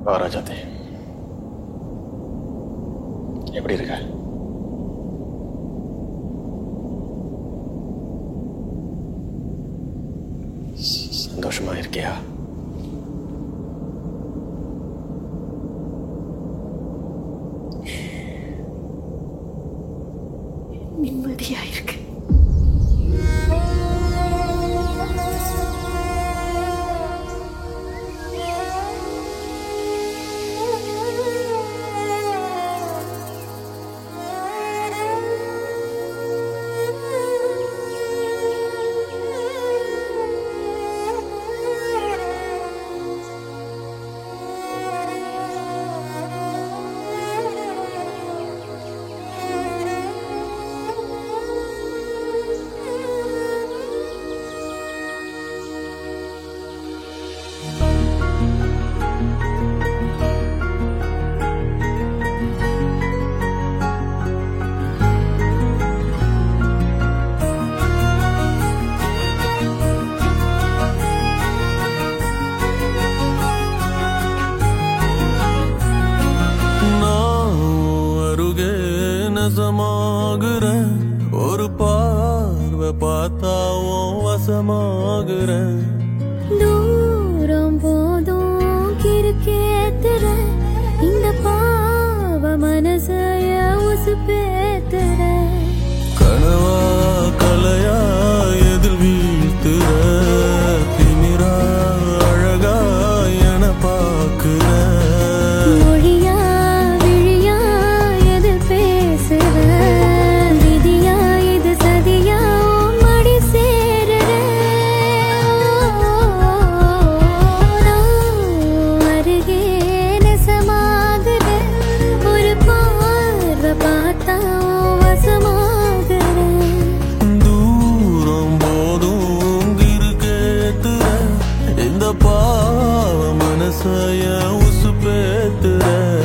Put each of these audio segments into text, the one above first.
வா ராஜாத்தி எப்படி இருக்க ஸ்- சந்தோஷமா இருக்கியா நிம்மதியா இருக்கு நான் அருகே நசமாகுறேன் ஒரு பார்வை பார்த்தாவும் வசமாகுறேன் தூரம் போதும் கிறுக்கேத்துற இந்த பாவ மனசைய உசுப்பேத்துற கனவா கலையா எதில் வீழ்த்துற திமிரா அழகா என பார்க்கிற மொழியா விழியா எது பேசுற விதியா இது சதியா உன் மடி சேருற நான் அருகே நெசமாகுற ஒரு பார்வை பார்த்தா உன் வசமாகுற தூரம் போதும் கிறுக்கேத்துற இந்த பாவ மனசைய உசுப்பேத்துற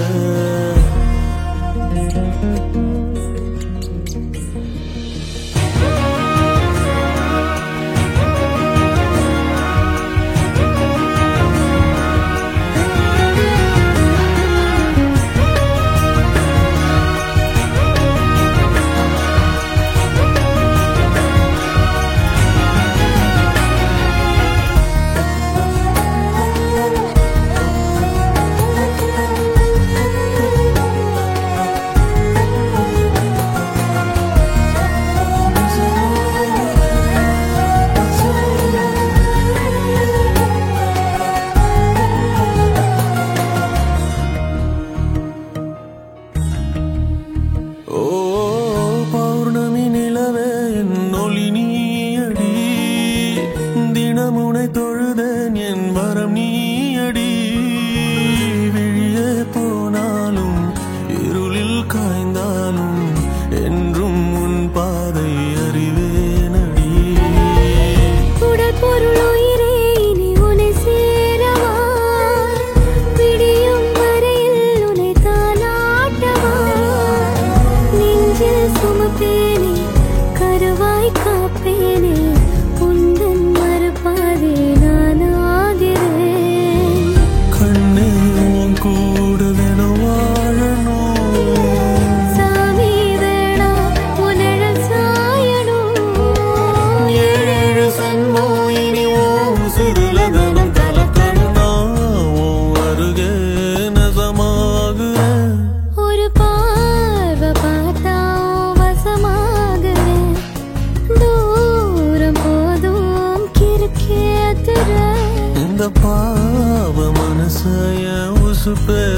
ஓ பௌர்ணமி நிலவே என் ஒளி நீயடி தினமுனை தொழுதேன் என் வரம் நீயடி விழியே போனாலும் இருளில் காய்ந்தாலும் என்றும் உன் பாதை அறிவேனடி உடல் பொருள் உயிரே இனி உன்னை சேரவா விடியும் வரையில் உன்னை தாலாட்டவா நெஞ்சில் சுமப்பேனே கருவாய் காப்பேனே உந்தன் மறுபாதே நான் ஆகிறேன் கண்ணே உன் கூட வேணும் வாழணும் சாமி வேணா உன்னழல் சாயணும் ஏழு சன்மோ இனி உன் சிறுலதனம் கலக்கணும் நான் உன் அருகே நசமாகுறேன் ஒரு பார்வை பார்த்தா வசமாகிறேன் தூரம் போதும் கிறுக்கேத்துற இந்த பாவ மனசைய உசுப்பே